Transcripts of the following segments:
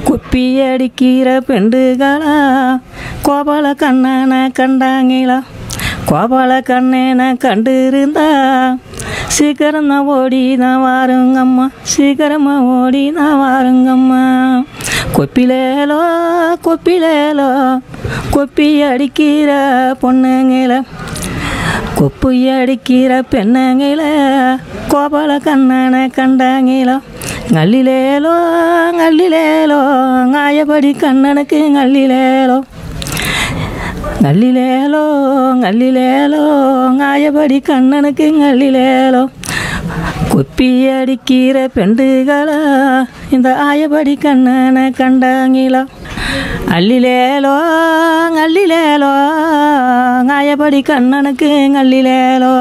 குப்பி அடிக்கிற பெண்டுகளா கோபால கண்ணனை கண்டாங்களா கோபால கண்ணனை கண்டிருந்தா சீக்கிரம் தான் ஓடி தான் வாருங்கம்மா சீக்கிரமாக ஓடி தான் வாருங்கம்மா கொப்பிலேலோ கொப்பிலேலோ கொப்பி அடிக்கிற பொண்ணுங்கள கொப்பு அடிக்கிற பெண்ணுங்கள கோபால கண்ணனை கண்டாங்களோ ngallilelo ngallilelo ngayabadi கண்ணனுக்கு ngallilelo ngallilelo ngallilelo ngayabadi கண்ணனுக்கு ngallilelo கொப்பி அடிக்கிற பெண்டுகளா இந்த ஆயபடி கண்ணனை கண்டாங்களா அள்ளிலேலோ ngallilelo ngayabadi கண்ணனுக்கு ngallilelo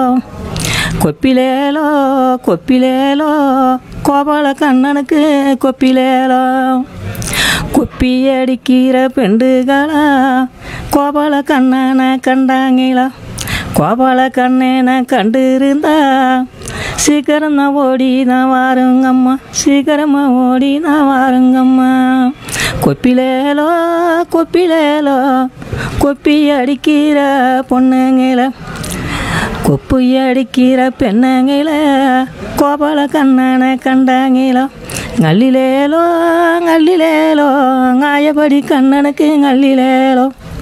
கொப்பிலேலோ கொப்பிலேலோ கோபால கண்ணனுக்கு கொப்பிலேலோ கொப்பி அடிக்கிற பெண்டுகளா கோபால கண்ணனை கண்டாங்களா கோபால கண்ணனை கண்டிருந்தா சீக்கிரம் தான் ஓடி தான் வாருங்கம்மா சீக்கிரமாக ஓடி தான் வாருங்கம்மா கொப்பிலேலோ கொப்பிலேலோ கொப்பி அடிக்கிற பொண்ணுங்கள கொப்பு அடிக்கிற பெண்ணங்கள கோபால கண்ணனை கண்டாங்களோ ngallilelo ngallilelo ngayabadi கண்ணனுக்கு ngallilelo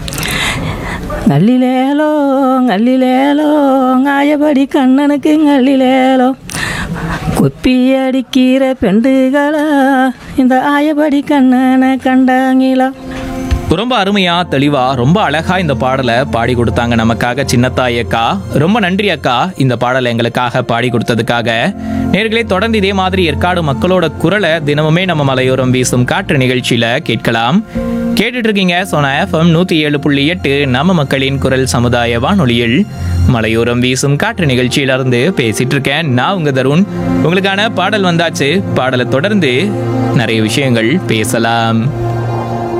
ngallilelo ngallilelo ngayabadi கண்ணனுக்கு ngallilelo கொப்பி அடிக்கிற பெண்டுகளா இந்த ஆயபடி கண்ணனை கண்டாங்களா ரொம்ப அருமையா தெளிவா ரொம்ப அழகா இந்த பாடலை பாடி கொடுத்தாங்க நமக்காக சின்னத்தாய் அக்கா ரொம்ப நன்றி அக்கா இந்த பாடலை எங்களுக்காக பாடி கொடுத்ததுக்காக நேர்களே தொடர்ந்து இதே மாதிரி ஏற்காடு மக்களோட குரலை தினமுமே நம்ம மலையோரம் வீசும் காற்று நிகழ்ச்சியில கேட்கலாம் கேட்டுட்டு இருக்கீங்க சோனா எஃப்எம் நூத்தி ஏழு புள்ளி எட்டு நம்ம மக்களின் குரல் சமுதாய வானொலியில் மலையோரம் வீசும் காற்று நிகழ்ச்சியில இருந்து பேசிட்டு இருக்கேன் நான் உங்க தருண் உங்களுக்கான பாடல் வந்தாச்சு பாடலை தொடர்ந்து நிறைய விஷயங்கள் பேசலாம்